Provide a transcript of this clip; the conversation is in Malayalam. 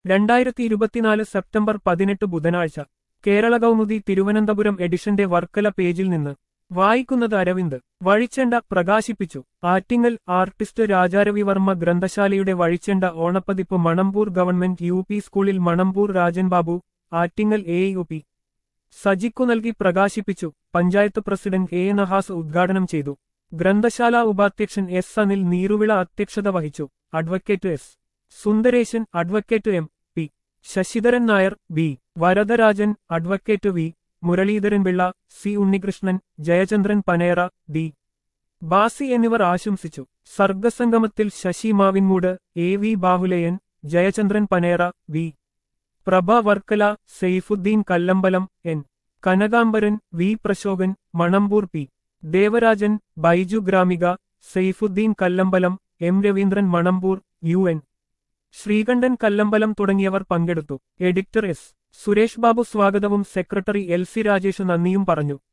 രണ്ടായിരത്തി ഇരുപത്തിനാല് സെപ്റ്റംബർ പതിനെട്ട് ബുധനാഴ്ച കേരള കൗമുദി തിരുവനന്തപുരം എഡിഷന്റെ വർക്കല പേജിൽ നിന്ന് വായിക്കുന്നത് അരവിന്ദ് വഴിച്ചെണ്ട പ്രകാശിപ്പിച്ചു ആറ്റിങ്ങൽ ആർട്ടിസ്റ്റ് രാജാരവിവർമ്മ ഗ്രന്ഥശാലയുടെ വഴിച്ചെണ്ട ഓണപ്പതിപ്പ് മണമ്പൂർ ഗവൺമെന്റ് യു പി സ്കൂളിൽ Manamboor Rajan Babu Attingal A U P സജിക്കു നൽകി പ്രകാശിപ്പിച്ചു പഞ്ചായത്ത് പ്രസിഡന്റ് എ നഹാസ് ഉദ്ഘാടനം ചെയ്തു ഗ്രന്ഥശാല ഉപാധ്യക്ഷൻ എസ് അനിൽ നീറുവിള അധ്യക്ഷത വഹിച്ചു advocate S Sundaresan advocate M P Sasidharan Nair B Varadarajan advocate V Muraleedharan Pillai C Unnikrishnan Jayachandran Panera D Basi എന്നിവർ ആശംസിച്ചു സർഗസംഗമത്തിൽ Sasi Mavinmoodu A V Bahuleyan Jayachandran പനേറ V Prabha Varkala Saifuddin Kallambalam N Kanakambaran V Prasokan Manamboor P Devarajan Baiju Gramika Saifuddin Kallambalam M Raveendran Manamboor U N Sreekantan Kallambalam തുടങ്ങിയവർ പങ്കെടുത്തു എഡിറ്റർ എസ് സുരേഷ് ബാബു സ്വാഗതവും സെക്രട്ടറി എൽ സി രാജേഷ് നന്ദിയും പറഞ്ഞു